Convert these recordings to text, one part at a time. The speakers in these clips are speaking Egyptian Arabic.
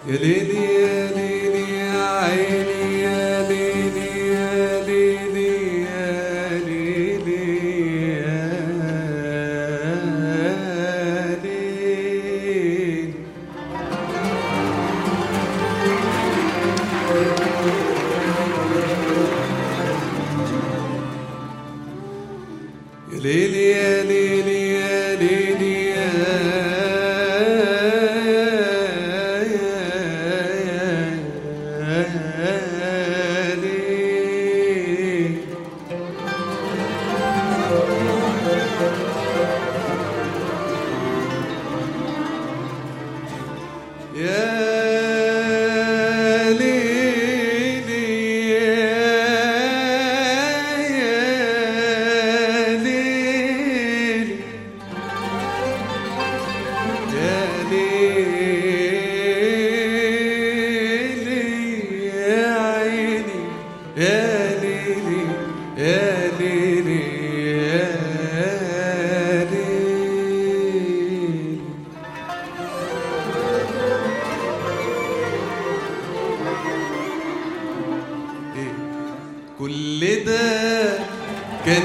يا ليلي يا ليلي يا عيني يا ليلي يا ليلي يا ليلي يا ليلي يا ليلي يا ليلي يا ليلي يا ليلي يا ليلي يا ليلي يا ليلي يا عيني يا ليلي يا ليلي يا ليلي إيه؟ كل ده كان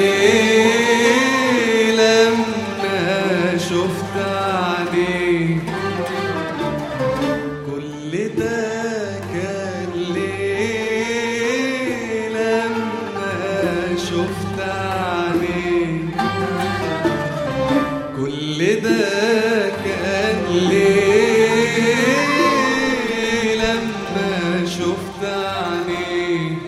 ليه لما شفت عليك كل ده كان ليه لما شفت عليك كل ده كان ليه لما شفت عليك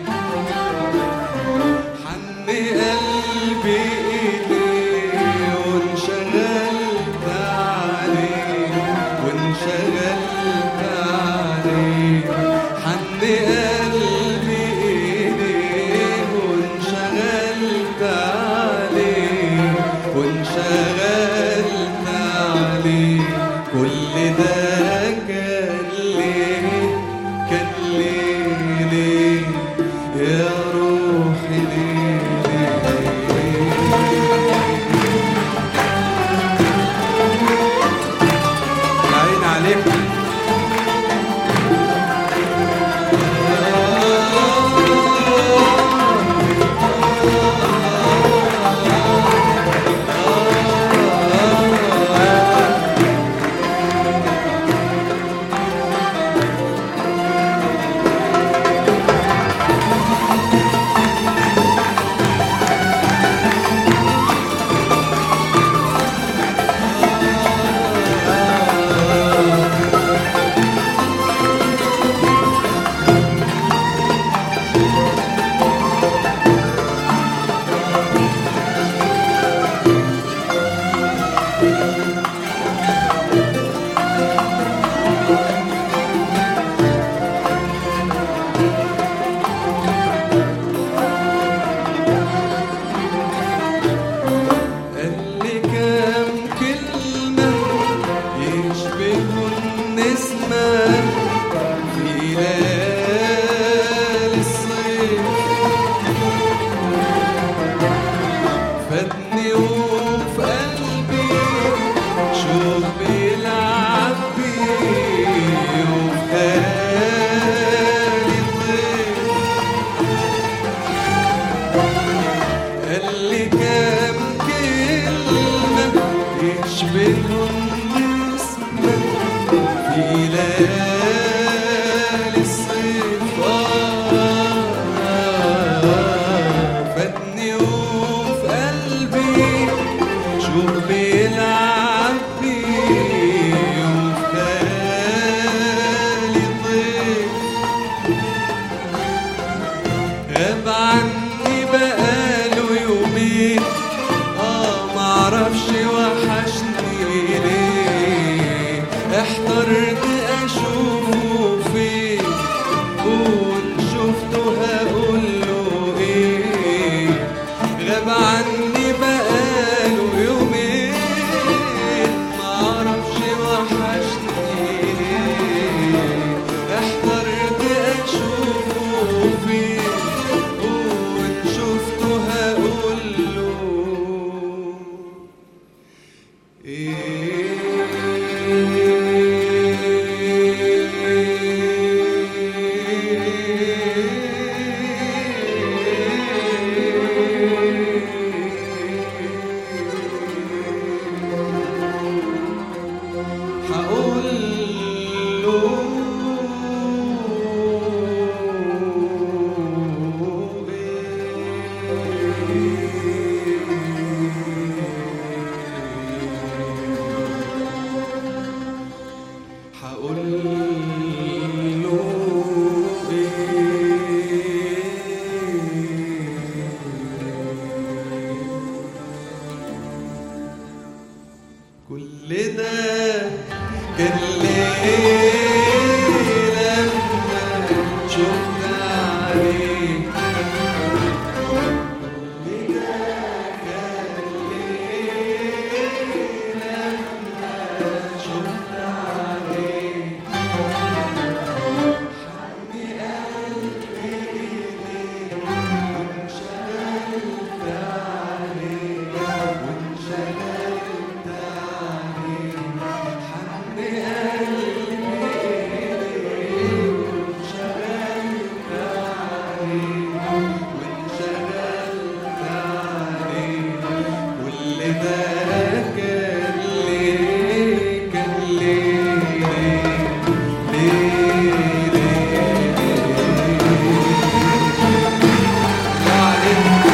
حن قلبي إليه وانشغلت عليه وانشغلت عليه حن قلبي إليه وانشغلت عليه وانشغلت عليه كل ده كان ليه كان ليه ليه يا روحي ليه ليه يا عين عليك قال لي كام كلمة يشبهوا النسمة في ليالي الصيف فاتني وفي قلبي شوف بيلعب بيه وفي خيالي الضيف قال لي كام كلمة يشبهوا النسمة في ليالي الصيف آه، فاتني وفي قلبي شوف بيلعب بيه وفي خيالي طيف غاب عني بقاله يومين اه معرفش وحشني ليه احترت اشوفه فين وان شفته هقوله ايه غاب عني بقاله يومين معرفش وحشني ليه احترت اشوفه فين وان شفته هقوله ايه كل ده كان ليه لما شفت عليك كل ده كان ليه لما شفت عليك حبي قلبي ليك وانشغلت عليك وانشغلت عليك حبي قلبي ليك وانشغلت عليك وانشغلت عليك كل ده كان ليه كان ليه ليه ليه يا عليك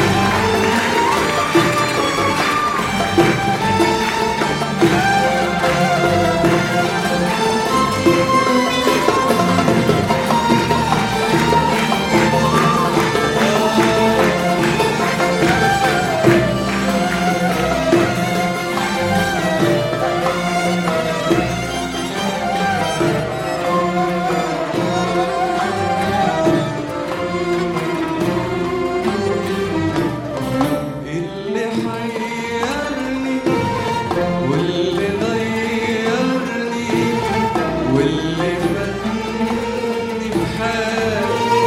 اللي حيرني واللي غيرني واللي فاتني بحالي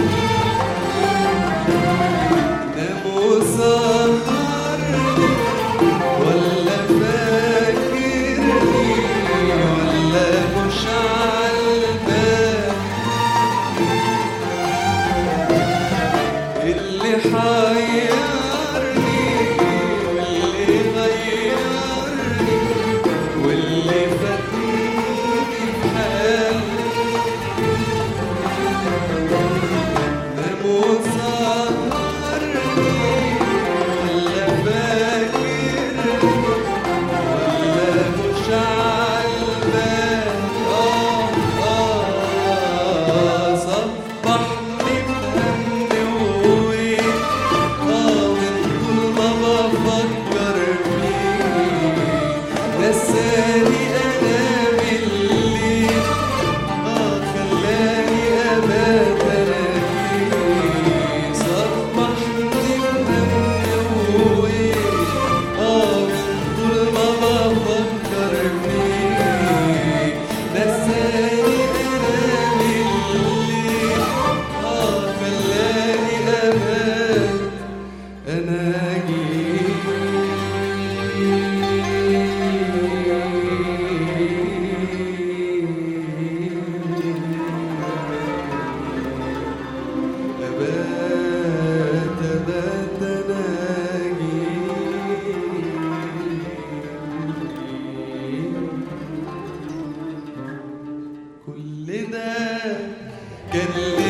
نام وسهرني ولا فاكرني ولا مش عالبال اللي حيرني واللي غيرني واللي فاتني بحالي نام وسهرني ولا فاكرني ولا مش عالبال آه آه صبحني بهم وويل آه من طول ما بفكر فيه نساني أنا بالليل آه خلاني أبات ألاقيه صبحني بهم وويل آه من طول ما بفكر فيه نساني أنا بالليل آه خلاني أبات أبات أبات كل ده كان